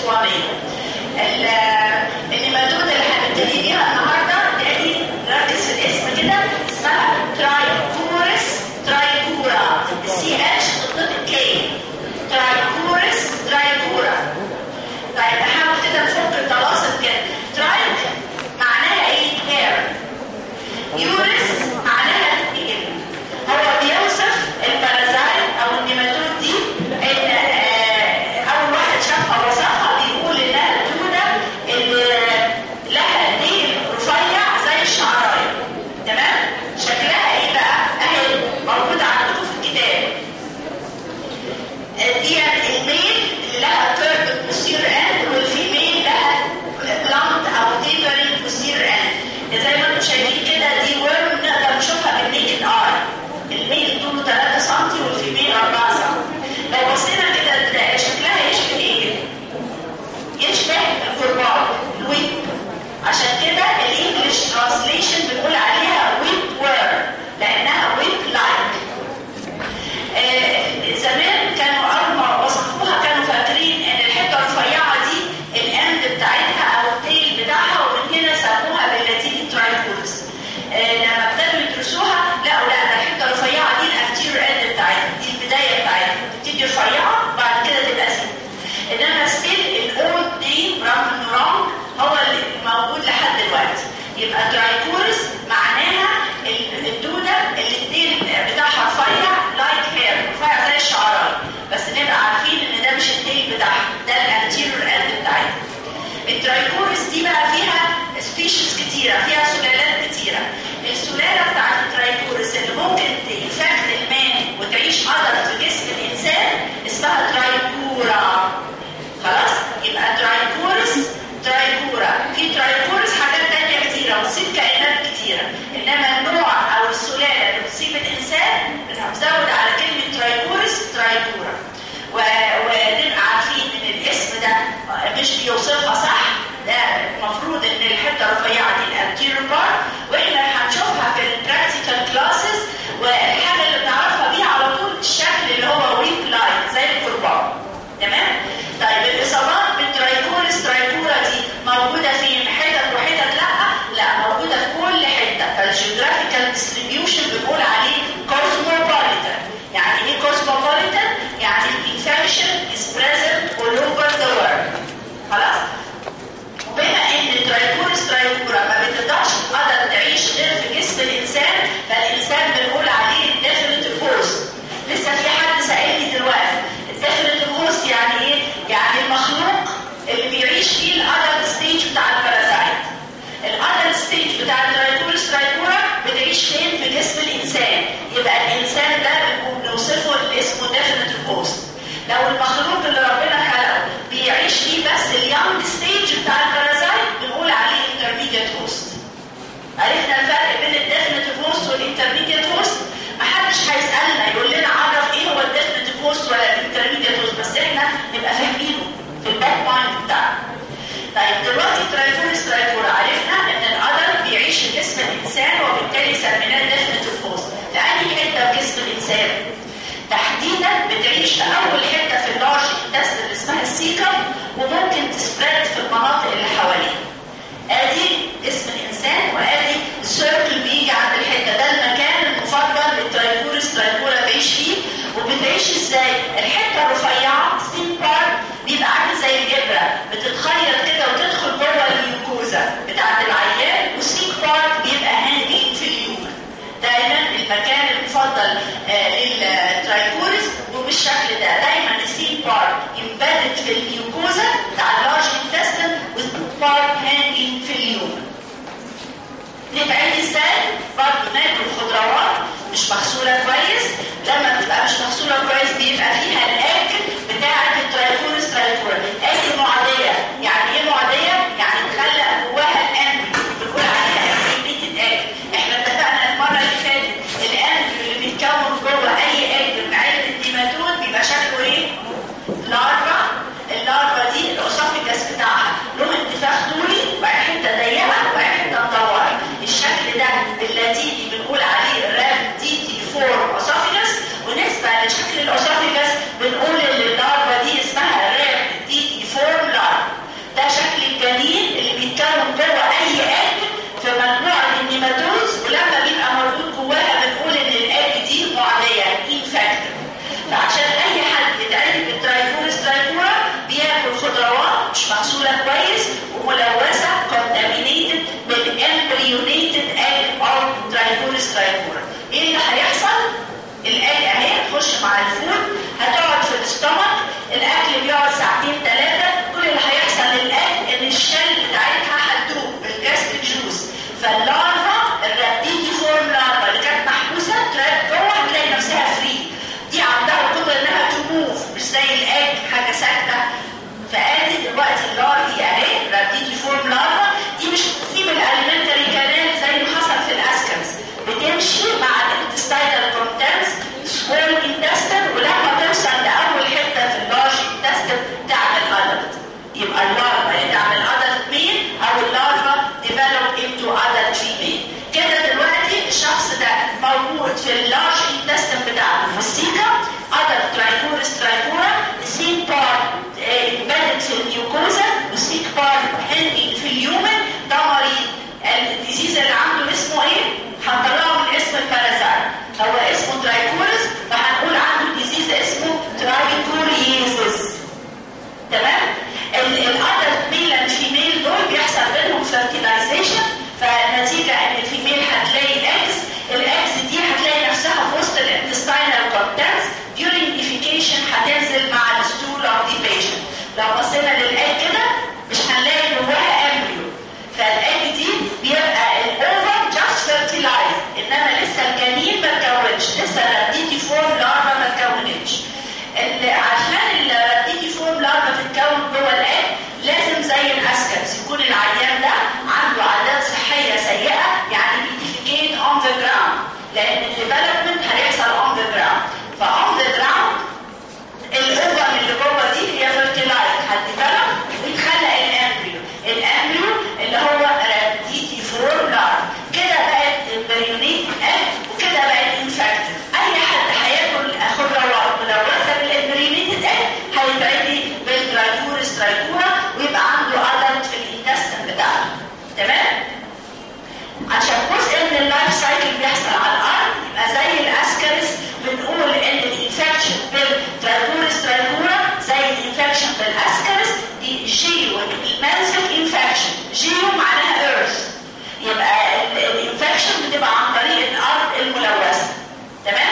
1700 النماتود اللي هنبتدي بيها النهارده تلاقي ركز في الاسم كده اسمها ترايكورس ترايكورا السي اتش ضد الكي ترايكورس ترايكورا طيب نحاول كده نفك الطلاسم كده ترايك معناها ايه؟ هير يورس معناها ايه؟ هو بيوصف البارازايت او النيماتود دي ان آه، اول واحد شافها وصفها بيقول انها الدوده اللي لها ديل رفيع زي الشعرايه تمام؟ شكلها ايه بقى؟ اهي موجوده عندكم في الكتاب دي الميل اللي لها كيرف بوستير اند والفيميل لها بلانت او تيبرنج بوستير اند زي ما انتم شايفين كده دي ورم نقدر نشوفها بالنيكد اي الميل طوله 3 سم والفيميل 4 سم لو بصينا كده تلاقي شكلها يشبه ايه؟ يشبه الكرباج الويب عشان كده الانجليش ترانسليشن بنقول عليها ويب وير لانها ويب لايك آه، زمان كانوا اول ما وصفوها كانوا فاكرين ان الحته الرفيعه دي الاند بتاعتها او التيل بتاعها ومن هنا سموها باللاتيني ترايكورس آه، لما ابتدوا يدرسوها لقوا لا ده الحته الرفيعه دي الانتيريور اند بتاعتها دي البدايه بتاعتها تبتدي رفيعه بعد كده تبقى سيد انما ستيل الاولد نيم رغم انه رونج هو اللي موجود لحد دلوقتي يبقى ترايكورس معناها ال- الدوده اللي الديل بتاعها رفيع لايك هير رفيع زي الشعرايه بس نبقى عارفين ان ده مش الديل بتاعها ده الانتيريور اند بتاعتها الترايكورس دي بقى فيها سبيشيز كتيره فيها سلالات كتيره السلاله بتاعت الترايكورس اللي ممكن تنفخ المان وتعيش قدر في جسم الانسان اسمها ترايكورا خلاص يبقى ترايكورس ترايكورا في ترايكورس حاجات تانية كتيرة بتصيب كائنات كتيرة إنما النوع أو السلالة اللي بتصيب الإنسان بنزود على كلمة ترايكورس ترايكورا و- ونبقى عارفين إن الاسم ده مش بيوصفها صح ده المفروض إن الحتة الرفيعة دي الانتيريور بارت وإحنا هنشوفها في البراكتيكال كلاسز والحاجة اللي بنعرفها بيها على طول الشكل اللي هو ويك لاين زي الكرباج تمام؟ طيب الاصابات بالترايكورس ترايكورا دي موجوده فين؟ حتت وحتت لا؟ لا موجوده في كل حته فالجيوغرافيكال ديستريبيوشن بنقول عليه كوزموبوليتان يعني ايه كوزموبوليتان؟ يعني الانفكشن از بريزنت all over the world خلاص؟ وبما ان الترايكورس ترايكورا ما بتقدرش تقدر تعيش غير في جسم الانسان فالانسان بنقول عليه ديفينيتيف هوست لسه في حد سالني دلوقتي الديفينيتيف هوست يعني ايه؟ يعني المخلوق اللي بيعيش فيه الادلت ستيج بتاع البارازايت الادلت ستيج بتاع الترايكورس ترايكورا بتعيش فين في جسم الانسان يبقى الانسان ده بنقول- بنوصفه اللي اسمه ديفينيتيف هوست لو المخلوق اللي ربنا خلقه بيعيش فيه بس اليونج ستيج بتاع البارازايت بنقول عليه انترميديت هوست عرفنا الفرق بين الديفينيتيف هوست والانترميديت هوست محدش هيسالنا يقول لنا عرف ايه هو الديفينيتيف هوست ولا الانترميديت هوست بس احنا نبقى فاهمينه في الباك بوينت بتاعنا طيب دلوقتي ترايفورس ترايفورا عرفنا ان الادلت بيعيش في جسم الانسان وبالتالي سميناه ديفينيتيف هوست لانهي حته في جسم الانسان تحديدا بتعيش في اول حته في اللارج انتستين اللي اسمها السيكم وممكن تسبريد في المناطق اللي حواليه ادي اسم الانسان وادي السيركل بيجي عند الحته ده المكان المفضل للترايكورس ترايكورا بيعيش فيه وبتعيش ازاي؟ الحته الرفيعه ستين بارت بيبقى عامل زي الابره بتتخيط كده وتدخل جوه الميوكوزا بتاعت العيان والسيك بارت بيبقى هانجين في اليوم دايما المكان المفضل آه، للترايكورس وبالشكل ده دايما السيك بارت امبيدد في الميوكوزا بتاع اللارج انتستين with part hanging في اليوم نبعد ازاي؟ برضه ناكل خضروات مش مغسوله كويس لما بتبقى مش مغسوله كويس بيبقى فيها الاكل بتاعه الترايكورس ترايكورا اكل معديه يعني ايه معديه؟ يعني تخلق جواها الانبي بنقول عليها اكتيفيتد اكل احنا اتفقنا المره اللي فاتت الانبي اللي بيتكون جوه اي اكل من عيله النيماتود بيبقى شكله ايه؟ لارفا اللارفا دي الاسوفيجاس بتاعها له انتفاخ طولي وبعدين حته ضيقه وبعدين حته مدوره الشكل ده باللاتيني بنقول عليه رام دي تي فور اسوفيجاس ونسبه لشكل الاسوفيجاس بنقول مغسوله كويس وملوثه contaminated بالامبريونيتد egg او ترايكورس ترايكورا ايه اللي هيحصل؟ الاج اهي تخش مع الفود هتقعد في الاستمك الاكل بيقعد ساعتين ثلاثه كل اللي هيحصل للاج ان الشل بتاعتها هتدوب بالجاستريك جوز فاللارفا الرابيدي فورم لارفا اللي كانت محبوسه تراب جوه هتلاقي نفسها فري دي عندها القدره انها تموف مش زي الاج حاجه ساكته فادي دلوقتي اللارفي اهي رابيدي فورم لارفا دي مش بتسيب الاليمنتري كانال زي ما حصل في الاسكنز بتمشي مع الانتستاينال كونتنس سمول انتستن ولما توصل لاول حته في اللارج انتستن تعمل ادلت يبقى اللارفا اللي تعمل ادلت مين او اللارفا ديفلوب انتو ادلت فيميل كده دلوقتي الشخص ده موجود في اللارج انتستن بتاعته في السيكا ادلت ترايكورس ترايكورا السيك بارت امبيدد في الميوكوزا والسيك بارت هنجي في اليومن ده مريض الديزيز اللي عنده اسمه ايه؟ هنطلعه من اسم البارازايت هو اسمه ترايكورس فهنقول عنده ديزيز اسمه ترايكوريزيس تمام؟ الادلت ميل اند فيميل دول بيحصل بينهم فيرتيلايزيشن فالنتيجه ان الفيميل هتلاقي اكس الاكس دي هتلاقي نفسها في وسط الانتستينال كونتنس during defecation هتنزل مع الستول اوف دي بيشنت لو بصينا للاج كده مش هنلاقي جواها امبريو فالاج دي بيبقى الاوفر جاست فيرتيلايز انما لسه الجنين ما اتكونش لسه الرابيدي فورم لارفا ما اتكونتش عشان الرابيدي فورم لارفا تتكون جوه الاج لازم زي الاسكنس يكون العيان ده عنده عادات صحيه سيئه يعني بيديفيكيت اون ذا جراوند لان الديفلوبمنت هيحصل اون ذا جراوند فاون ذا جراوند الاوفر اللي جوه دي هي فيرتيلايز هتديفلوب ويتخلق الامبريو الامبريو اللي هو رابيدي فورم لارفا كده بقت امبريونيت اج وكده بقت انفكتد اي حد هياكل خضروات ملوثه بالامبريونيتد اج هيتعدي بالترايكورس ترايكورا ويبقى عنده ادلت في الانتستن بتاعته تمام عشان جزء من اللايف سايكل بيحصل على الارض يبقى زي الاسكرس بنقول ان الانفكشن بالترايكورس ترايكورا زي الانفكشن بالاسكرس دي جيو المانسك انفكشن جيو معناها ايرث يبقى الانفكشن بتبقى عن طريق الارض الملوثه تمام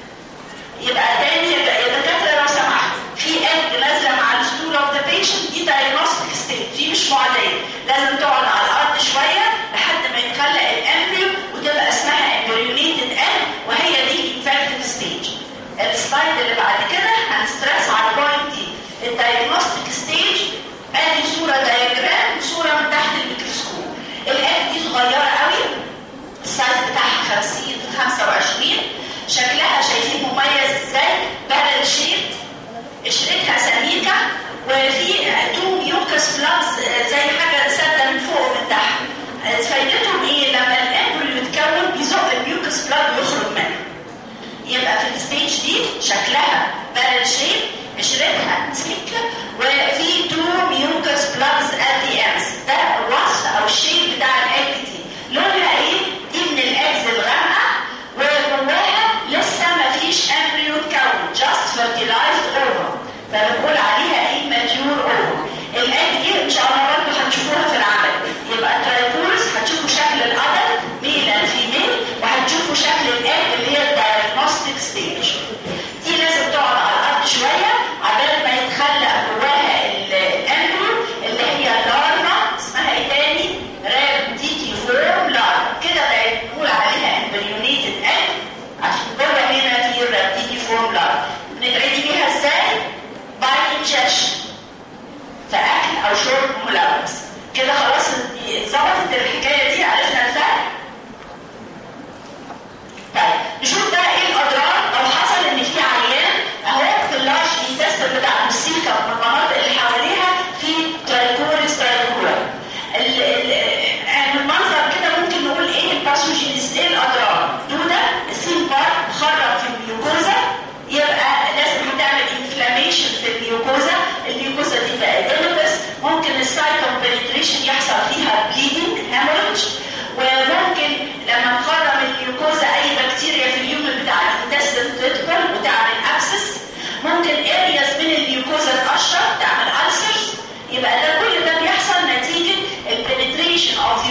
يبقى تاني يبقى يا دكاتره لو سمحت في اج نازله مع الستول اوف ذا بيشنت دي دايجنوستيك ستيت دي مش معديه لازم تقعد على الارض شويه لحد ما يتخلق الامبريو وتبقى اسمها امبريونيتد اج وهي دي انفكتد ستيج السلايد اللي بعد كده هنسترس على البوينت دي الدايجنوستيك ستيج ادي صوره دايجرام وصوره من تحت الميكروسكوب الاج دي صغيره قوي السايز بتاعها 50 في 25 شكلها شايفين مميز ازاي بارل شيب قشرتها سميكه وفي تو ميوكس بلانز زي حاجه ساده من فوق ومن تحت فايدتهم ايه لما الامبريو يتكون بيزق الميوكس بلاد ويخرج منه يبقى في الستيج دي شكلها بارل شيب قشرتها سميكه وفي تو ميوكس بلانز ات ذا اندز ده الوصف او الشيب بتاع الاج دي لونها ايه؟ دي من الاجز الغامقه وجواها لسه ما فيش امبريو اتكون جاست فيرتيلايزد اوفر فبنقول عليها ايه ماتيور اوفر الاج دي ان شاء الله برضه هنشوفوها في العمل يبقى الترايكورس هتشوفوا شكل الادلت ميل اند فيميل وهتشوفوا شكل الاج اللي هي الدايجنوستيك ستيج دي لازم تقعد على الارض شويه عبال ما يتخلق جواها الامبريو اللي هي اللارفا اسمها ايه تاني؟ راب ديتي فورم لارفا كده بقت نقول عليها امبريونيتد اج عشان جوه هنا في راب ديتي فورم لارفا بنتعدي بيها ازاي؟ باي انجكشن في اكل او شرب ملوث كده خلاص ظبطت الحكايه دي عرفنا الفرق طيب نشوف بقى ايه الاضرار لو حصل ان في عيان اهو في اللارج انتستر بتاع السيكا من المناطق اللي حواليها في ترايكوريس ترايكورا من المنظر كده ممكن نقول ايه الباثوجينز ايه الاضرار دوده السين بارت مخرج في الميوكوزا يبقى لازم هتعمل انفلاميشن في الميوكوزا الميوكوزا دي بقى ديلوبس ممكن السايتوم بنتريشن يحصل فيها بليدنج هيموريدج وممكن لما نخرم الميوكوزا اي بكتيريا في اليوم بتاع الانتستين تدخل وتعمل ابسس ممكن ارياس من الميوكوزا تقشر تعمل ألسرز يبقى ده كل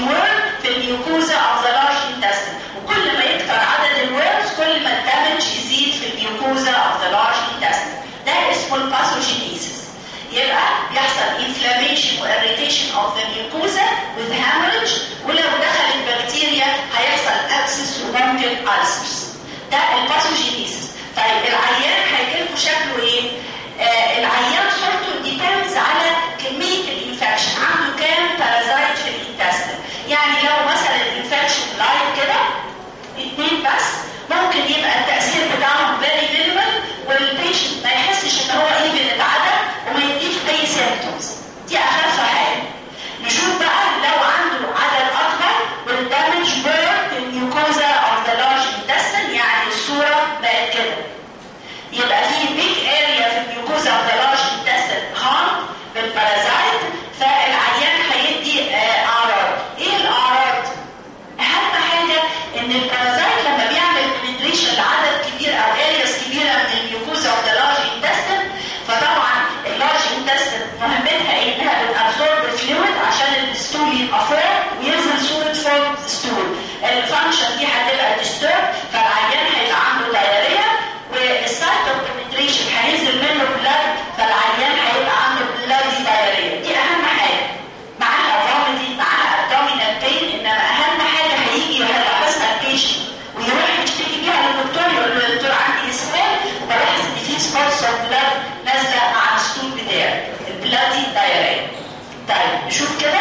worm في الميوكوزا of the large intestine وكل ما يكتر عدد الورمز كل ما الدمج يزيد في الميوكوزا of the large intestine ده اسمه الباثوجينيسيس يبقى يحصل inflammation و irritation of the mucosa with hemorrhage ولو دخلت بكتيريا هيحصل abscess وممكن ulcers ده الباثوجينيسيس طيب العيان هيجي لكم شكله ايه؟ آه العيان صورته ديبندز على كميه الانفكشن عنده كام بارازايت في الانتستين يعني لو مثلا الانفكشن لايت كده اثنين بس ممكن يبقى التاثير بتاعهم فيري مينيمال والبيشنت ما يحسش ان هو ايفن اتعدى وما يديش اي سيمبتومز دي اخف حاجه نشوف بقى لو عنده عدد اكبر والدمج بير في الميوكوزا اوف ذا لارج intestine يعني الصوره بقت كده يبقى في بيج اريا في الميوكوزا اوف ذا لارج intestine هارم بالبارازايت فالعيان هيدي آه اعراض ايه الاعراض اهم حاجه ان البارازايت لما بيعمل بنتريشن لعدد كبير او ارياس كبيره من الميوكوزا اوف ذا لارج intestine فطبعا اللارج intestine مهمتها ايه انها بتابزورب فلويد عشان الستول يبقى فوق وينزل صوره فوق ستول الفانكشن دي هتبقى ديستورب فالعيان هيبقى عنده دايريا والسايت اوف بنتريشن هينزل منه بلاد فالعيان هيبقى عنده بلادي دايريا دي اهم حاجه معاها فوميتنج معاها ابدومينال بين انما اهم حاجه هيجي هيلاحظها البيشنت ويروح يشتكي بيها للدكتور يقول له يا دكتور عندي اسهال وبلاحظ ان في سبوتس اوف بلاد نازله مع الستول بتاعي البلادي دايريا طيب نشوف كده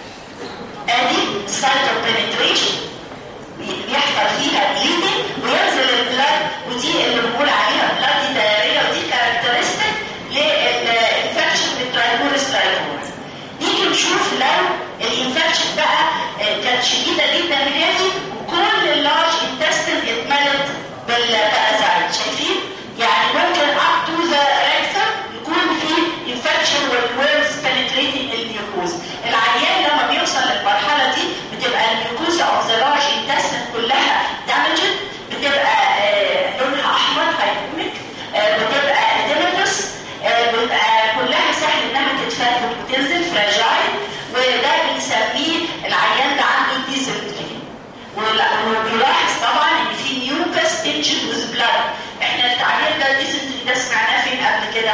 ادي سايت اوف بنتريشن بيحصل فيها بليدنج وينزل البلاد ودي اللي بنقول عليها بلادي دايريا ودي كاركترستيك للانفكشن بالترايكورس ترايكورس نيجي نشوف لو الانفكشن بقى كانت شديده جدا هذه وكل اللارج انتستين اتملت بالبارازايت شايفين؟ يعني ممكن اب تو ذا ريكتم يكون في انفكشن والورمز بنتريتنج الميوكوز العيان لما بيوصل للمرحله دي بتبقى الميوكوزا اوف ذا لارج انتستين كلها دامجد بتبقى آه لونها احمر هيكونك آه بتبقى اديمتس آه بتبقى كلها سهل انها تتفتت وتنزل فراجايل وده بنسميه العيان ده عنده ديزنتري وبيلاحظ طبعا ان في ميوكس تنشن وذ بلاد احنا التعبير ده ديزنتري ده سمعناه فين قبل كده؟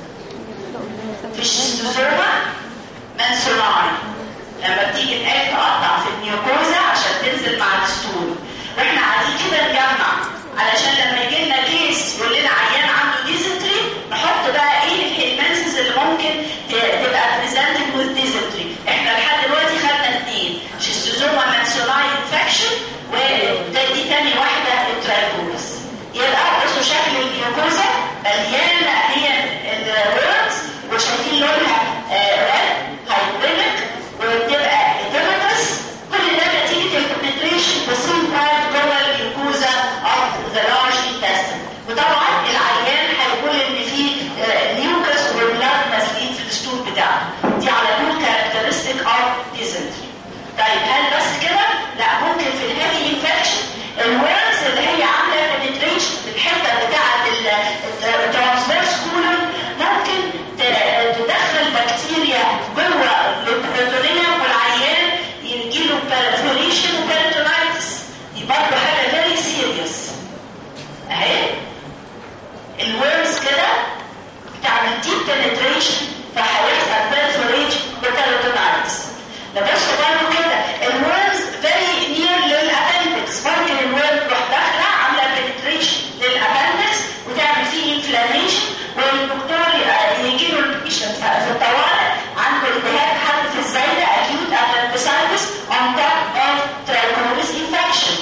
في الشيستوزوما منسوناي لما بتيجي الايه تقطع في الميوكوزا عشان تنزل مع الستول واحنا قاعدين كده نجمع علشان لما يجي لنا كيس يقول لنا عيان عنده ديزنتري نحط بقى ايه الهيلمنسز اللي ممكن تبقى بريزنتد وذ ديزنتري احنا لحد دلوقتي خدنا اثنين شيستوزوما مانسوناي انفكشن وده دي تاني واحده الترايكوز يبقى بصوا شكل الميوكوزا مليانه هي الورمز وشايفين لونها ريد هايبرينك وبتبقى ديمتس كل ده نتيجه البنتريشن بسين بارت جوه الميوكوزا اوف ذا لارج انتستين وطبعا العيان هيقول ان في ميوكس وبلاد نازلين في الستول بتاعه دي على طول كاركترستيك اوف ديزنتري طيب هل بس كده؟ لا ممكن في الهيفي انفكشن الورمز اللي هي عامله بنتريشن في الحته بتاعه الترانسفيرس كولون ممكن تدخل بكتيريا جوه البروتونيوم والعيان يجيله بارافوريشن وبارتونايتس دي برضه حاجه فيري سيريس اهي الورمز كده بتعمل ديب بنتريشن فهيحصل بارافوريشن وبارتونايتس ده بس برضه كده الورمز فيري نير للابندكس ممكن الورم تروح داخله عامله بنتريشن للابندكس وتعمل فيه انفلاميشن والدكتور يجي له البيشنت في الطوارئ عنده التهاب حد في الزايده acute appendicitis on top of trichomonas infection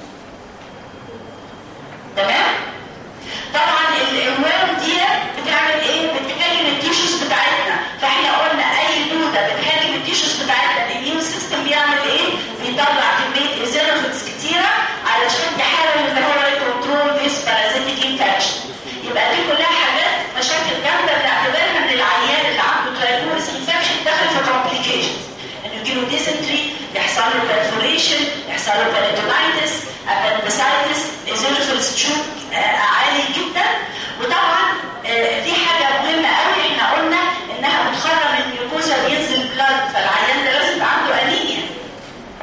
تمام؟ طبعا الورم دي بتعمل ايه؟ بتهاجم التيشوز بتاعتنا فاحنا قلنا اي دوده بتهاجم التيشوز بتاعتنا الاميون سيستم بيعمل ايه؟ بيطلع كميه ايزينوفيتس كتيره علشان يحاول ان هو يكنترول ذيس بارازيتيك انفكشن يبقى دي كلها حاجات مشاكل جامده بنعتبرها ان العيان اللي عنده ترايكورس انفكشن داخل في كومبليكيشنز انه يجيله ديسنتري يحصل له بيرفوريشن يحصل له باريتونايتس ابندسايتس ايزينوفيلز تشوك عالي جدا وطبعا آه في حاجه مهمه قوي احنا قلنا انها بتخرم الميوكوزا وينزل بلاد فالعيان ده لازم يبقى عنده انيميا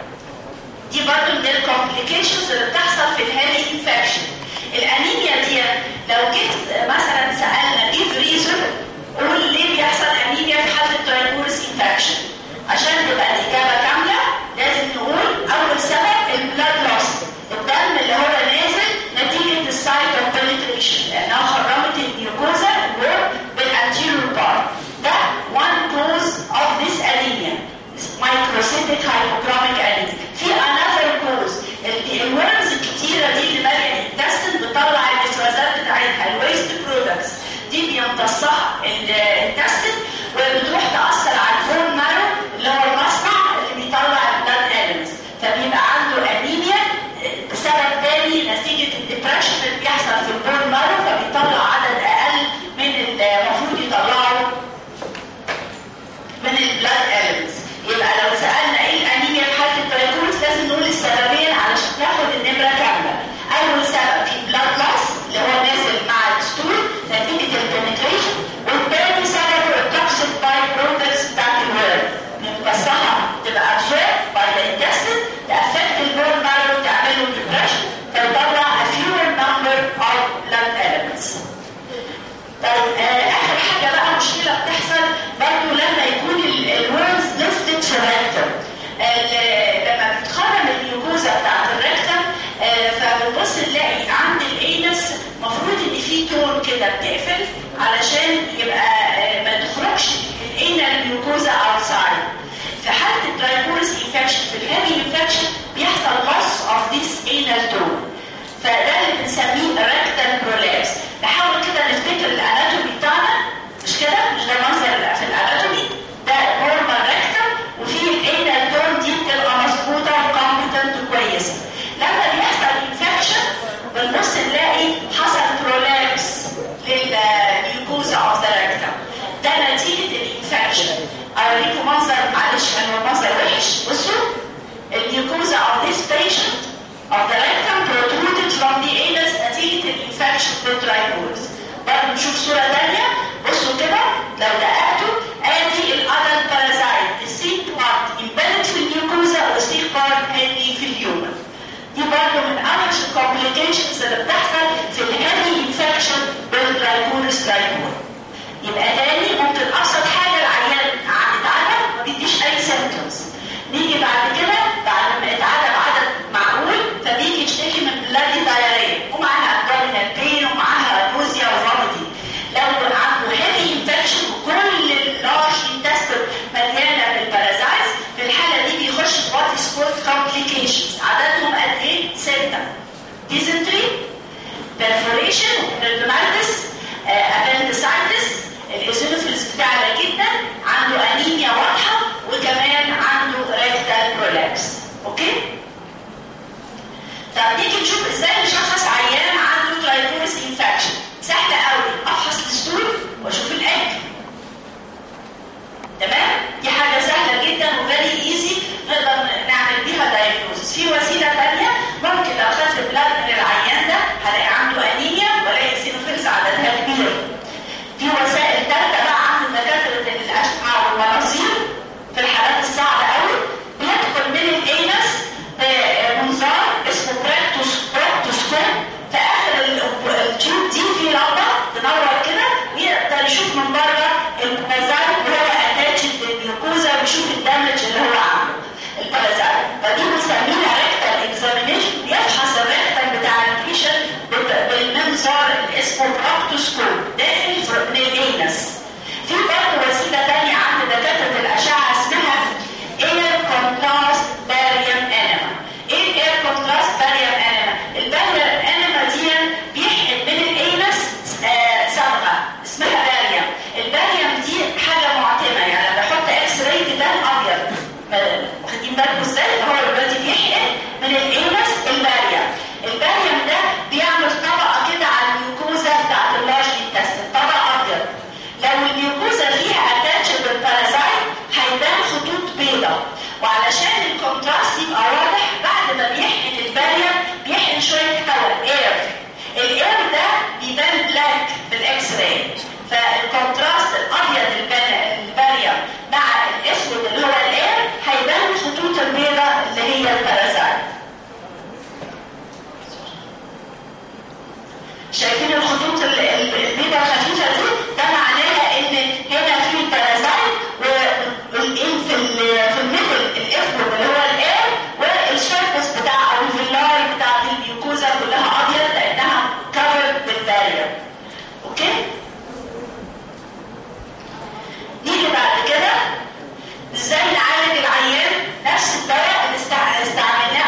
الهيفي انفكشن بيحصل loss of this anal tone فده اللي بنسميه rectal prolapse نحاول كده نفتكر الاناتومي بتاعنا مش كده مش ده منظر في الاناتومي ده normal rectal وفي الانال تون دي بتبقى مظبوطه وكومبتنت وكويسه لما بيحصل انفكشن بنبص نلاقي حصل prolapse للميوكوزا اوف ذا rectum ده نتيجه الانفكشن اوريكم منظر معلش هو منظر وحش بصوا الميوكوزا of this patient of the rectum protruded from the anus نتيجة الانفكشن بالترايكولز برضه نشوف صورة تانية بصوا كده لو دققتوا ادي الادلت بارازايت السيك بارت embedded في الميوكوزا والسيك بارت هادي في الهيومن دي برضه من اوحش الكومبليكيشنز اللي بتحصل في الهادي انفكشن بالترايكولز ترايكول يبقى تاني ممكن ابسط حاجه العيان اتعدم ما بيديش اي سيمتومز نيجي بعد كده بعد ما اتعدم عدد معقول فبيجي يشتكي من بلادي دايريه ومعاها ابدومينال بين ومعاها نوزيا وفوميتنج لو عنده هيفي انفكشن وكل اللارج انتستين مليانه بالبارازايتس في الحاله دي بيخش في وات از كولد كومبليكيشنز عددهم قد ايه؟ سته ديزنتري perforation peritonitis appendicitis الايزونوفيلز بتاعنا جدا عنده انيميا واضحه وكمان عنده ريكتال برولابس اوكي طب نيجي نشوف ازاي نشخص عيان عنده ترايكورس انفكشن سهله قوي افحص الستول واشوف الاكل تمام دي حاجه سهله جدا وفيري ايزي نقدر نعمل بيها دايجنوزس في وسيله ثانيه ممكن لو خدت بلاد من العيان ده هلاقي عنده انيميا والاقي سينوفيلز عددها كبير في وسائل ثالثه بقى عند دكاتره الاشعه والمناظير في الحالات الصعبه قوي بيدخل من الانس بمنظار اسمه براكتوس براكتوسكوب في اخر التيوب دي في لمبه تنور كده ويقدر يشوف من بره البارازايت وهو اتاتشد للجلوكوزا ويشوف الدمج اللي هو عامله البارازايت فدي بنسميها ريكتال اكزامينيشن بيفحص الريكتال بتاع البيشنت بالمنظار اللي اسمه براكتوسكوب داخل من الانس في برضه وسيله ثانيه عند دكاتره الاشعه اسمها اير كونتراست باريوم انما ايه الاير كونتراست باريوم انما الباريوم انما دي بيحقن من الانس آه صبغه اسمها باريوم الباريوم دي حاجه معتمه يعني لما بحط اكس راي تبان ابيض واخدين بالكم ازاي هو دلوقتي بيحقن من الانس الباريوم الباريوم ده بيعمل طبقه كده على الميوكوزا بتاعت اللارج انتستين طبقه ابيض لو الميوكوزا فيها اتاتش بالبارازايت هيبان خطوط بيضاء وعلشان الكونتراست يبقى واضح بعد ما بيحقن الباريوم بيحقن شويه هواء اير الاير ده بيبان بلاك بالاكس راي فالكونتراست الابيض الباريوم مع الاسود اللي هو الاير هيبان الخطوط البيضاء اللي هي البارازايت شايفين الخطوط البيضاء الخفيفه دي ده معناها ان هنا في بارازايت والان في في الميدل الاسود اللي هو الاير والسيرفس بتاع او الفيلاي بتاعت الميوكوزا كلها ابيض لانها كفرد بالبارير اوكي نيجي بعد كده ازاي نعالج العيان نفس الدواء اللي استعملناه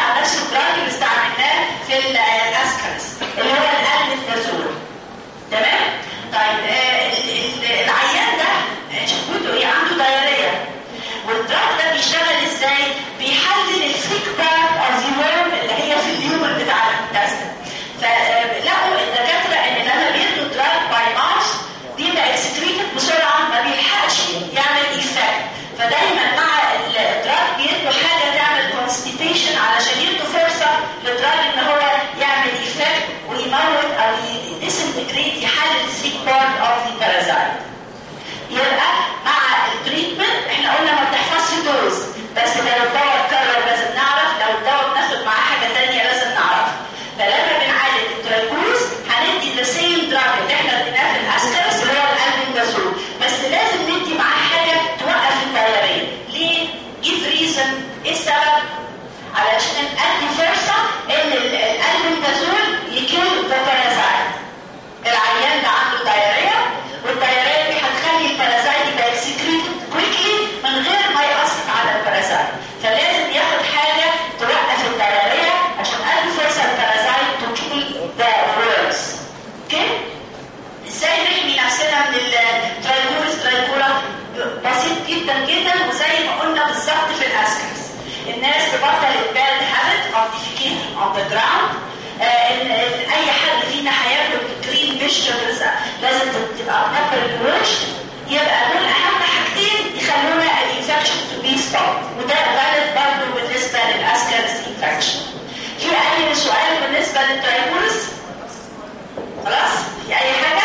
او نقل الوش يبقى دول اهم حاجتين يخلونا الانفكشن تو بي ستوب وده غالب برضه بالنسبه للاسكارس انفكشن في اي سؤال بالنسبه للترايبولس خلاص في اي حاجه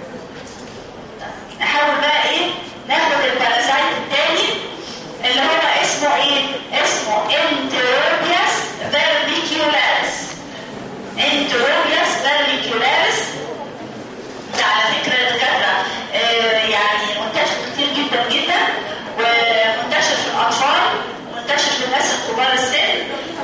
نحاول بقى ايه ناخد البارازايت التاني اللي هو اسمه ايه اسمه انتروبياس فيربيكيولاريس انتروبياس فيربيكيولاريس ده على فكره الدكاتره آه يعني منتشر كتير جدا جدا ومنتشر في الاطفال منتشر في الناس الكبار السن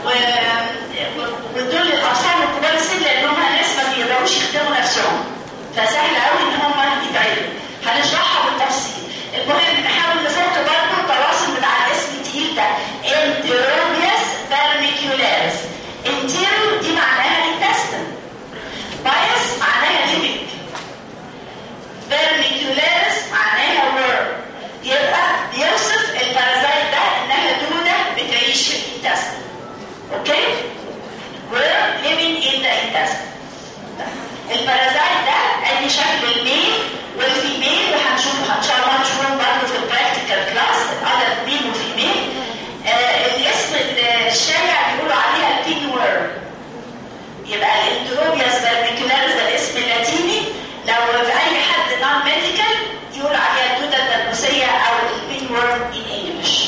ودول الاطفال والكبار السن لانهم ناس ما بيقدروش يخدموا نفسهم فسهل قوي ان هم يتعلموا هنشرحها بالتفصيل المهم نحاول نفك برضه التواصل بتاع الاسم التقيل ده انتروبياس فيرميكيولاريس انتيرو دي معناها intestine بايس معناها ليميت فيرميكيولاريس معناها worm يبقى بيوصف البارازايت ده انها دودة بتعيش في الانتستين اوكي worm living in the intestine البارازايت ده ادي شكل الميل والفيميل وهنشوفه ان شاء الله هنشوفهم برضه في البراكتيكال كلاس الادلت ميل والفيميل آه الاسم الشائع بيقولوا عليها البين وورم يبقى الانتروبياس فيرميكولاريس ده الاسم اللاتيني لو في اي حد نون ميديكال يقول عليها الدوده الدربوسيه او البين وورم ان انجلش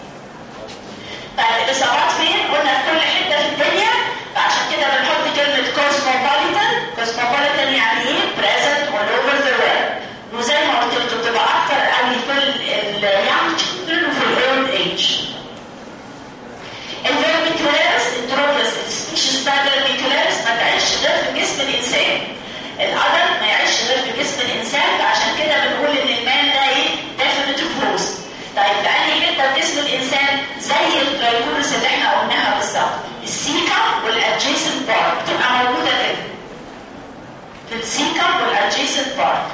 طيب الاصابات فين؟ قلنا في كل حته في الدنيا فعشان كده بنحط كلمه كوزموبوليتان كوزموبوليتان يعني ايه؟ بريزنت اول اوفر ذا وورلد وزي ما قلت لكم بتبقى اكتر قوي في اليانج تشيلدرن وفي الاولد ايج الفيرميكولاريس انتروبياس السبيشيز بتاع الفيرميكولاريس ما تعيش غير في جسم الانسان القدر ما يعيش غير في جسم الانسان فعشان كده بنقول ان المان ده ايه ديفينيتيف هوست طيب في انهي حته في جسم الانسان زي الجلايكولس اللي احنا قلناها بالظبط السيكا والادجيسنت بارت بتبقى موجوده كده في السيكا والادجيسنت بارت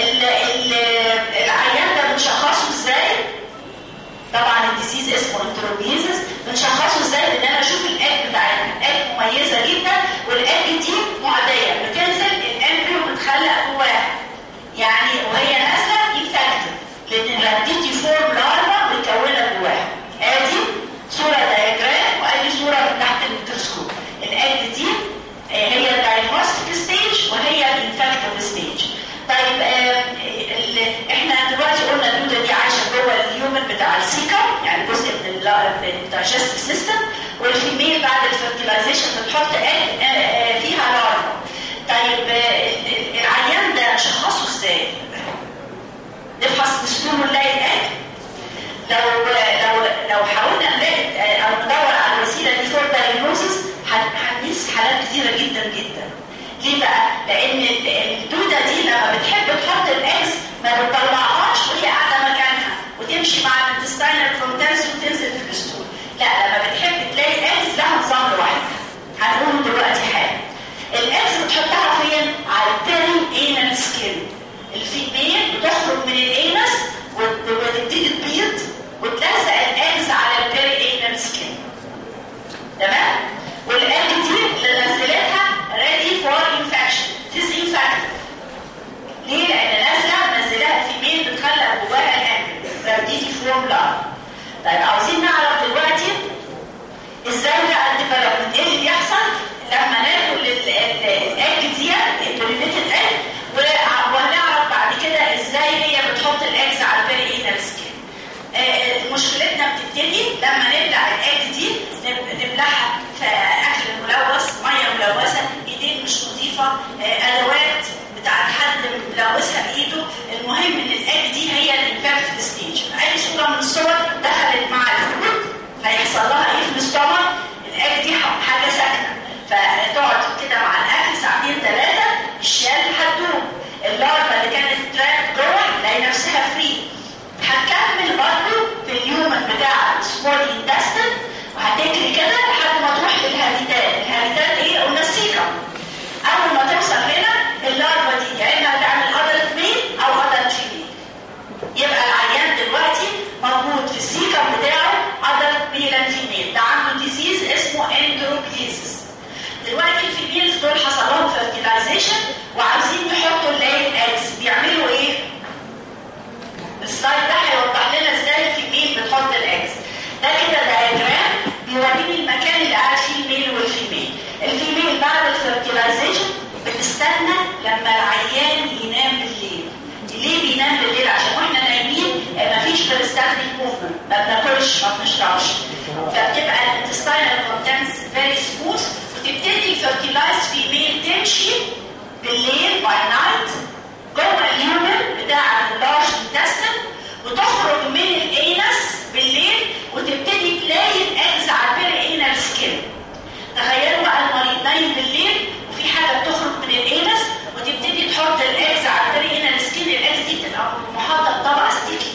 العيان ده بنشخصه ازاي؟ طبعا الديزيز اسمه انتروبيزس بنشخصه ازاي ان انا اشوف الاج بتاعتها الاج مميزه جدا والاج دي معديه بتنزل الامبريو بتخلق جواها يعني وهي نازله انفكتد لان الراديتي فورم لارفا متكونه جواها ادي صوره دايجرام وادي صوره من تحت الميكروسكوب الاج دي هي الدايجنوستيك ستيج وهي الانفكتد ستيج طيب آه احنا دلوقتي قلنا الدوده دي عايشه جوه الهيومن بتاع السيكا يعني جزء من الدايجستيف سيستم والفيميل بعد الفرتيلايزيشن بتحط اج آه فيها لارفا طيب آه العيان ده نشخصه ازاي؟ نفحص دستور ونلاقي الاج لو لو لو حاولنا نلاقي او ندور على الوسيله دي فور دايجنوزس هنقيس حالات كثيره جدا جدا ليه بقى؟ لان الدوده دي لما بتحب تحط الاكس ما بتطلعهاش وهي قاعده مكانها وتمشي مع الانتستاينال فرومتانس وتنزل في الدستور لا لما بتحب تلاقي اكس لها نظام لوحدها هنقوله دلوقتي حالا الاكس بتحطها فين؟ على البيري انال سكين الفيميل بتخرج من الانس وتبتدي تبيض وتلزق الاكس على البيري انال سكين تمام؟ والاج دي اللي نزلتها ready for infection disinfected ليه؟ لأن نازلة منزلها الفيميل بتخلق جواها الأمبل فبتيجي فروم لارف طيب عاوزين نعرف دلوقتي ازاي بقى الديفلوبمنت ايه اللي بيحصل لما ناكل الاج دي البولينيتد اج وهنعرف بعد كده ازاي هي بتحط الاجز على البيري انال سكين مشكلتنا بتبتدي لما نبلع الاج دي نبلعها في اكل ملوث ميه ملوثه ايدين مش نظيفه ادوات بتاعت حد ملوثها بايده المهم ان الاج دي هي الانفكتد ستيج اي صوره من الصور دخلت مع الفود هيحصل لها ايه في الاستومك الاج دي حاجه ساكنه فتقعد كده مع الاكل ساعتين ثلاثه الشال هتدوب اللارفا اللي كانت تراك جوه تلاقي نفسها فري هتكمل برضه في اليومن بتاع السمول انتستين وهتجري كده لحد ما تروح للهابيتات الهابيتات ايه قلنا السيكم اول ما توصل هنا اللارفا دي يا اما هتعمل ادلت ميل او ادلت فيميل يبقى العيان دلوقتي موجود في السيكم بتاعه ادلت ميل اند فيميل ده عنده ديزيز اسمه اندروكليزيس دلوقتي الفيميلز دول حصل لهم فيرتيلايزيشن وعاوزين يحطوا اللايت اكس بيعملوا ايه؟ السلايد ده هيوضح لنا ازاي الفيميل بتحط الاكس ده كده دايجرام بيوريني المكان اللي قاعد فيه الميل والفيميل الفيميل بعد الفيرتيلايزيشن بتستنى لما العيان ينام بالليل ليه بينام بالليل عشان واحنا نايمين مفيش بريستاتيك موفمنت ما بناكلش ما بنشربش فبتبقى الانتستينال كونتنتس فيري سموث وتبتدي الفيرتيلايز فيميل تمشي بالليل باي نايت جوه اليومن بتاع اللارج انتستين وتخرج من الانس بالليل وتبتدي تلاقي الاجز على البيري انال سكين تخيلوا بقى المريض نايم بالليل وفي حاجه بتخرج من الانس وتبتدي تحط الاجز على البيري انال سكين الاجز دي بتبقى محاطه بطبقه ستيكي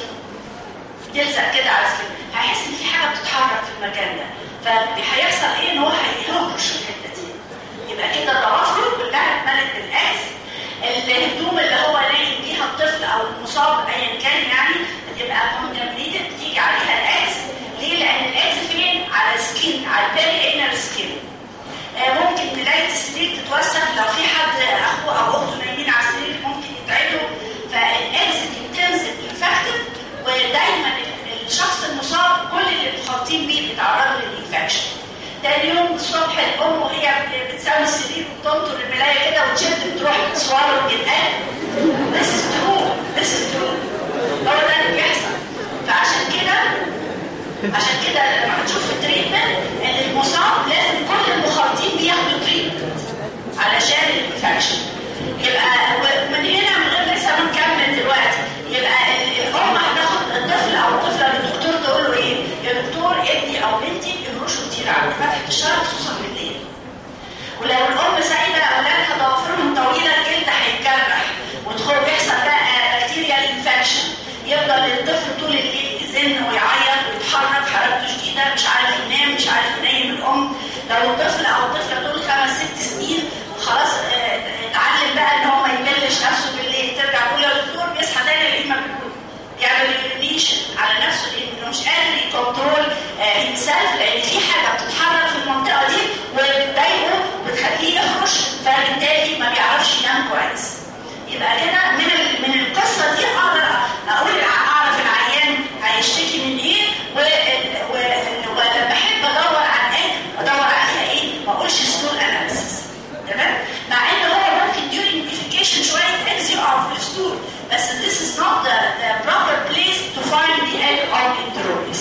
تلزق كده على السكين هيحس ان في حاجه بتتحرك في المكان ده فهيحصل ايه ان هو هيهرش في الحته دي يبقى كده الضوافر كلها اتملت بالاكس الهدوم اللي هو نايم بيها الطفل او المصاب ايا كان يعني بتبقى كونتامينيتد بتيجي عليها الاكس ليه؟ لان الاكس فين؟ على السكين على البيري انر سكين آه ممكن نلاقي السرير تتوسخ لو في حد اخوه او اخته نايمين على السرير ممكن يتعدوا فالاكس دي بتنزل انفكتد ودايما الشخص المصاب كل اللي متخبطين بيه بيتعرضوا للانفكشن تاني يوم الصبح الام وهي بتساوي السرير وتنطر الملايه كده وتشد تروح تصوره الجدقان This is true This is true هو ده اللي بيحصل فعشان كده عشان كده لما هتشوف التريتمنت ان المصاب لازم كل المخالطين بياخدوا تريتمنت علشان الانفكشن يبقى من هنا من غير لسه بنكمل دلوقتي يبقى الام هتاخد الطفل او الطفله للدكتور تقول له ايه؟ يا دكتور ابني او بنتي بيهرشوا كتير عند فتحه الشهر خصوصا بالليل. ولو الام سايبه اولادها ضوافرهم طويله الجلد هيتجرح وتدخل بيحصل بقى بكتيريا انفكشن يفضل الطفل طول الليل يزن ويعيط ويتحرك حركته شديده مش عارف ينام مش عارف ينيم الام لو الطفل او الطفله دول خمس ست سنين وخلاص اتعلم بقى ان هو ما يبلش نفسه بالليل ترجع تقول يا دكتور بيصحى تاني يلاقيه مجنون يعمل يورينيشن على نفسه لانه مش قادر يكنترول انسلف لان في حاجه بتتحرك في المنطقه دي وبتضايقه وبتخليه يخرج فبالتالي ما بيعرفش ينام كويس. يبقى كده من من القصه دي اقدر اقول اعرف العيان هيشتكي من ايه ولما احب ادور عن ايه ادور عليها ايه ما اقولش ستول اناليسيس تمام مع ان هو ممكن during defecation شويه eggs يقعوا في الستول بس this is not the, the proper place to find the egg of enterobius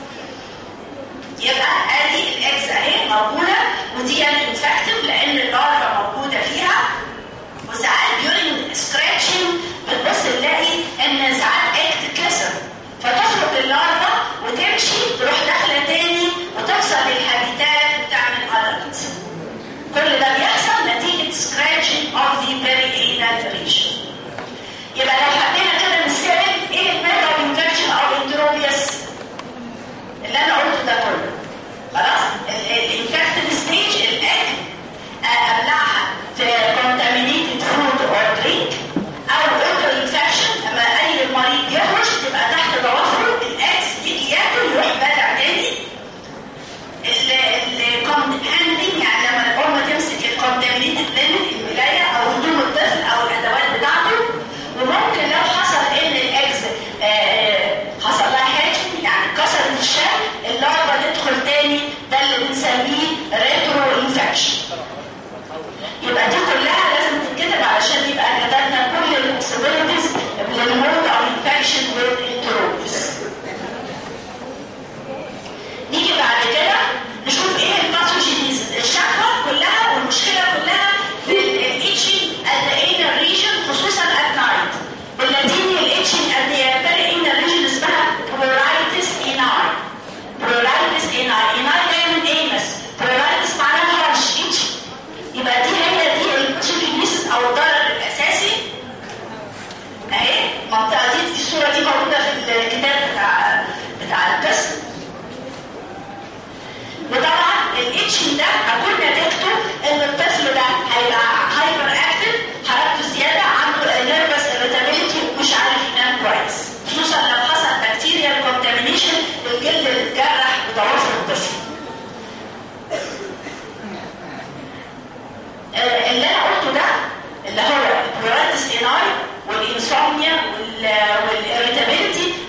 يبقى ادي الاكس اهي موجوده ودي انفكتيف لان اللارفا موجوده فيها وساعات during scratching بتبص نلاقي ان ساعات اكت تتكسر فتخرج اللارفا وتمشي تروح داخله تاني وتوصل للهابيتات وتعمل ادلت كل ده بيحصل نتيجه scratching of the perianal region يبقى لو حبينا كده نسال ايه الميثود انفكشن او انتروبيوس اللي انا قلته ده كله خلاص الانفكتد ستيج الاكل ابلعها في contaminated food or drink او اوتو انفكشن اما اي مريض يخرج تبقى تحت ضوافره الاكس يجي ياكل يروح بلع تاني الهاندلنج يعني لما الام تمسك الكونتامينيتد ليمت الملايه او هدوم الطفل او الادوات بتاعته وممكن لو حصل ان الاكس حصل لها هاجم يعني كسرت الشال اللارفا تدخل تاني ده اللي بنسميه ريترو انفكشن يبقى دي كلها لازم تتكتب علشان يبقى كتبنا كل البوسيبيلتيز للموت او انفكشن والانتروبيس نيجي بعد كده نشوف ايه الباثوجينيز الشكوى كلها والمشكله كلها في الاتشنج ات ذا انر ريجن خصوصا ات نايت باللاتيني الاتشنج ات ذا فيري انر ريجن اسمها برورايتس اناي برورايتس اناي اناي جايه من ايمس برورايتس معناها هرش اتش يبقى دي هي دي الباثوجينيز او الضرر الاساسي اهي المنطقه دي دي الصوره دي موجوده في الكتاب بتاع بتاع القسم وطبعا الاتشن ده هكون نتيجته ان الطفل ده هيبقى هايبر اكتف حركته زياده عنده نيرفس اريتابيلتي ومش عارف ينام كويس خصوصا لو حصل بكتيريا كونتامينيشن للجلد اللي اتجرح بضوافر الطفل اللي انا قلته ده اللي هو البلوراتس اناي والانسومنيا والاريتابيلتي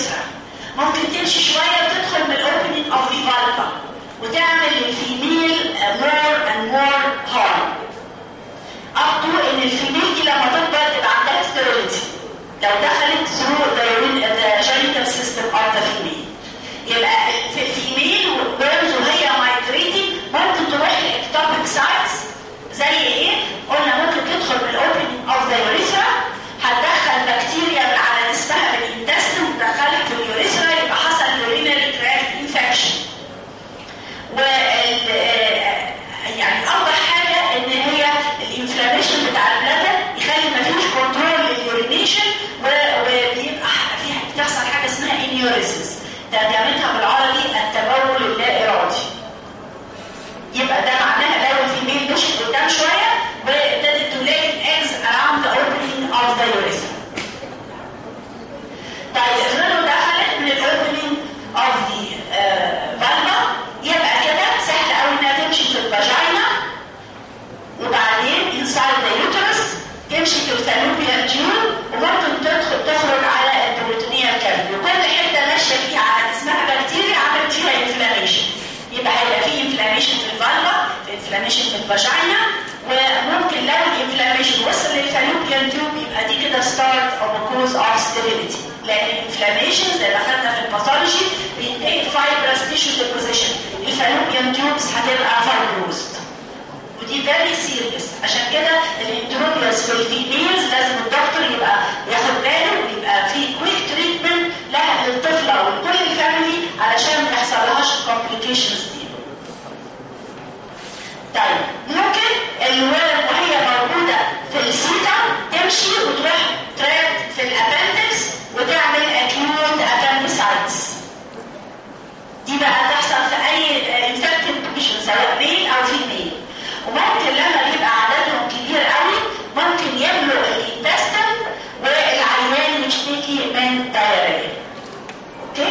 اليوريثرا ممكن تمشي شويه وتدخل من الاوبننج اوف ذا فالفا وتعمل للفيميل مور اند مور هارم اب تو ان الفيميل دي لما تكبر تبقى عندها ستيريلتي لو دخلت ثرو ذا جينيتال سيستم اوف ذا فيميل يبقى في الفيميل والبيرز وهي مايجريتنج ممكن تروح لاكتوبيك سايتس زي ايه؟ قلنا ممكن تدخل من الاوبننج اوف ذا يوريثرا هتدخل بكتيريا من على جسمها من الانتستين وتدخلك في اليوريثرا يبقى حصل يورينري تراكت انفكشن. وال يعني اوضح حاجه ان هي الانفلاميشن بتاع البلادر يخلي مفيش كنترول لليورينيشن وبيبقى في بتحصل حاجه اسمها انيوريزمز ترجمتها بالعربي التبول اللا ارادي. يبقى ده معناها لو الفيميل مشت قدام شويه وابتدت تلاقي الاكس around the opening of the urethra. طيب افرضوا دخلت من الاوبننج of the فالفا يبقى كده سهل قوي انها تمشي في الفاجينا وبعدين inside the uterus تمشي في الفالوبيان تيوب وممكن تدخل تخرج على البروتينيال كافيتي وكل حته ماشيه فيها على اسمها بكتيريا عملت فيها انفلاميشن يبقى هيبقى في انفلاميشن في الفالفا انفلاميشن في الفاجينا وممكن لو الانفلاميشن وصل للفالوبيان تيوب يبقى دي كده ستارت او كوز اوف ستيريليتي لان الانفلاميشن زي ما خدنا في الباثولوجي بينتهي فايبرس تيشو ديبوزيشن الفالوبيان تيوبس هتبقى فايبروزد ودي فيري سيريس عشان كده الانتروبيوس في الفيميلز لازم الدكتور يبقى ياخد باله ويبقى في كويك تريتمنت لها للطفله ولكل الفاميلي علشان ما يحصلهاش الكومبليكيشنز دي. طيب ممكن الولد وهي موجوده في السيتا تمشي وتروح تراك في الابندكس وتعمل اكيوت ابندسايتس. دي بقى تحصل في اي انفكتد بيشن سواء ميل او فيميل. وممكن لما يبقى عددهم كبير قوي ممكن يملوا الانتستن والعيان يشتكي من دايريا. اوكي؟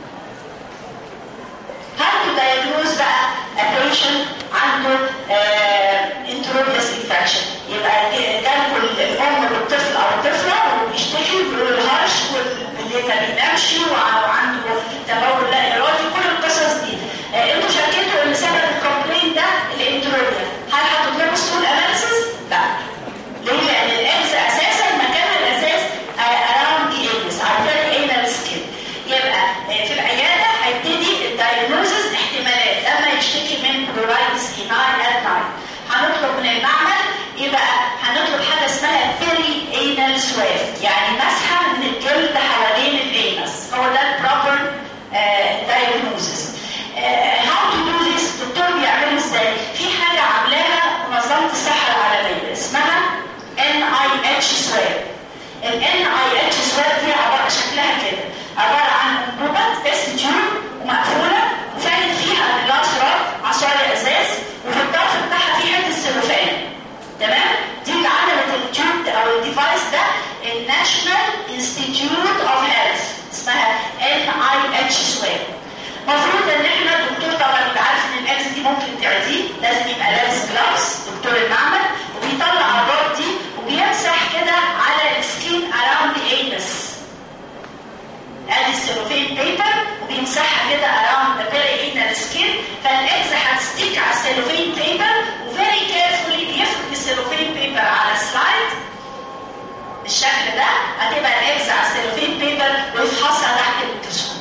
هل تدايجنوز بقى patient عنده انتروبيوس انفكشن يبقى جنبه الام والطفل او الطفله وبيشتكي وبيقول الهرش والليل ما بينامش وعنده تبول لا ارادي كل القصص دي انتوا شكيتوا ان سبب الكومبلين ده الانتروبيا هل هتطلبوا ستول اناليسيس؟ لا ليه؟ لان الاكس اساسا مكانها الاساس اراوند دي انس على الانال سكين يبقى في العياده هيبتدي الدايجنوزز احتمالات اما يشتكي من بلورايتس ايناي ات نايت هنطلب من المعمل يبقى هنطلب حاجه اسمها بيري انال سواب يعني مسحه من الجلد حوالين الانس هو ده البروبر دايجنوزز هاو تو دو ذيس الدكتور بيعمله ازاي؟ في حاجه عاملاها منظمه الصحه العالميه اسمها ان اي اتش سواب الان اي اتش سواب دي عباره شكلها كده عباره عن انبوبه اس تيوب ومقفوله وفاهم فيها جلاس راد عصايه ازاز وفي الطرف بتاعها في حته سلوفان تمام دي اللي عملت التيوب او الديفايس ده الناشونال انستيتيوت اوف هيلث اسمها ان اي اتش سواب المفروض ان احنا الدكتور طبعا يبقى عارف ان الاكس دي ممكن تعديه لازم يبقى لابس جلافز دكتور المعمل وبيطلع الراد دي وبيمسح كده على السكين اراوند انس ادي السيلوفين بيبر وبيمسحها كده اراوند ذا بيري انال سكين فالاكس هتستيك على السيلوفين بيبر وفيري كيرفولي بيفرد السيلوفين بيبر على سلايد بالشكل ده هتبقى الاكس على السيلوفين بيبر ويفحصها تحت الميكروسكوب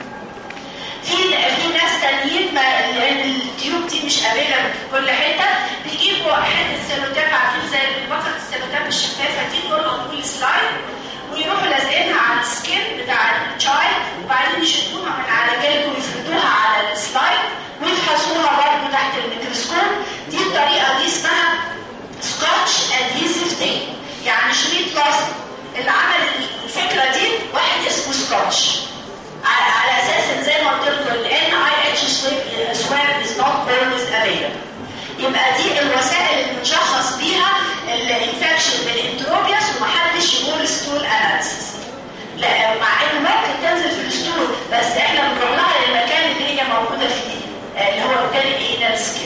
في في ناس تانيين لان التيوب دي مش قابله في كل حته بيجيبوا حته سيلوتاب عارفين زي بكره السيلوتاب الشفافه دي تقولها طول سلايد ويروحوا لازقينها على السكين بتاع الشايلد وبعدين يشدوها من على جلده ويفردوها على السلايد ويفحصوها برضه تحت الميكروسكوب دي الطريقه دي اسمها سكotch ادهيزيف تيب يعني شريط لاصق اللي عمل الفكره دي واحد اسمه سكotch على اساس ان زي ما قلت لكم الان اي اتش سواب از نوت اولويز افيلبل يبقى دي الوسائل اللي بنشخص بيها الانفكشن بالانتروبياس ومحدش يقول ستول اناليسيس لا مع انه ممكن تنزل في الستول بس احنا بنروح لها للمكان اللي هي موجوده فيه اللي هو بالتالي انال سكين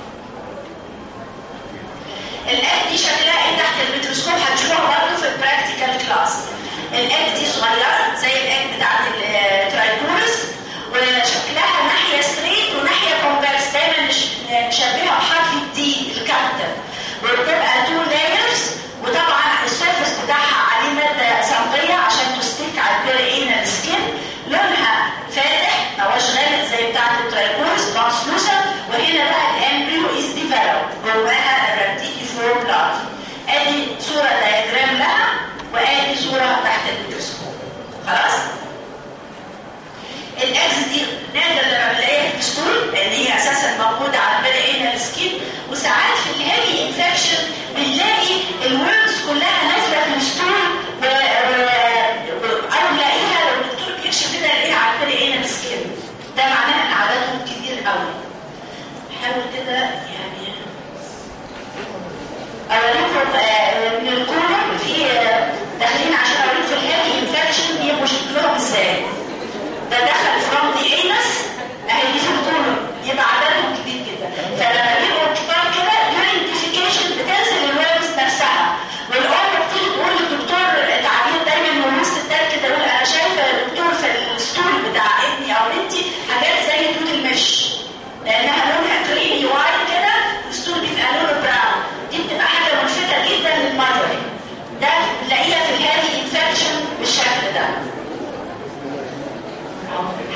الاك دي شكلها ايه تحت الميكروسكوب هتشوفوها برضه في البراكتيكال كلاس الاك دي صغيره زي الاك بتاعت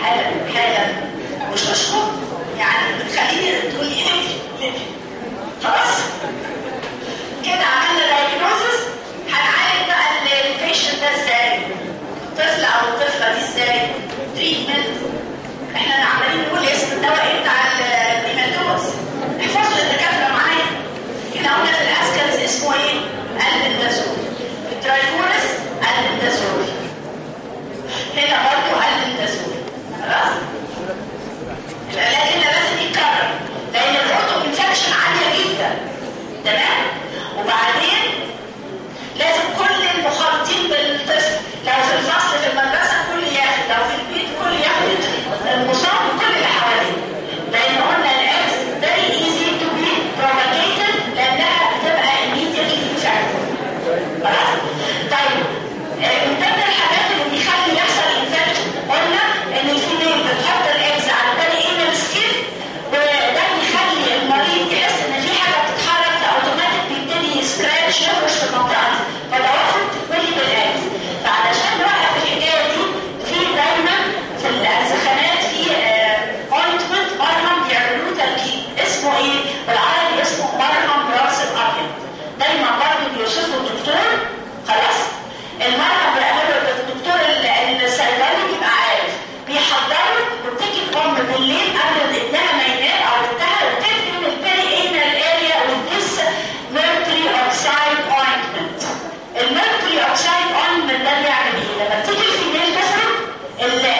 حالا حالا مش اشكر يعني بتخليني تقول لي ليه خلاص كده عملنا دايجنوزس هنعالج بقى البيشنت ده ازاي الطفل او الطفله دي ازاي تريتمنت احنا عمالين نقول اسم الدواء ايه بتاع الهيماتوز احفظوا الدكاتره معايا احنا قلنا في الاسكرز اسمه ايه البندازول الترايكورس البندازول هنا برضه البندازول خلاص العلاج هنا لازم يتكرر لان الاوتو انفكشن عاليه جدا تمام وبعدين لازم كل المخالطين بالطفل لو في الفصل في المدرسه كل ياخد لو في البيت كل ياخد المصاب وكل اللي حواليه لان قلنا الاكس very easy to be propagated لانها بتبقى immediately infected خلاص طيب آه، من ضمن الحاجات اللي بيخلي يحصل انفكشن قلنا ان الفيميل بتحط الاكس على البني ايميل سكين وده بيخلي المريض يحس ان في حاجه بتتحرك فاوتوماتيك بيبتدي يسكراتش يخش في المنطقه دي فدوافر تتملي بالاكس فعلشان نوقف الحكايه دي في دايما في السخانات في اوينتمنت مرهم بيعملوه تركيب اسمه ايه؟ بالعربي اسمه مرهم راس الابيض دايما برضه بيوصفه الدكتور خلاص المرهم بيعمله الدكتور ال- الصيدلي بيبقى عارف بيحضره وبتيجي الام بالليل قبل ما ابنها ما ينام او بنتها وتدهن البيري انال اريا with mercury oxide ointment الميركوري اوكسايد اوينتمنت ده بيعمل ايه؟ لما بتيجي الفيميل تخرج ال-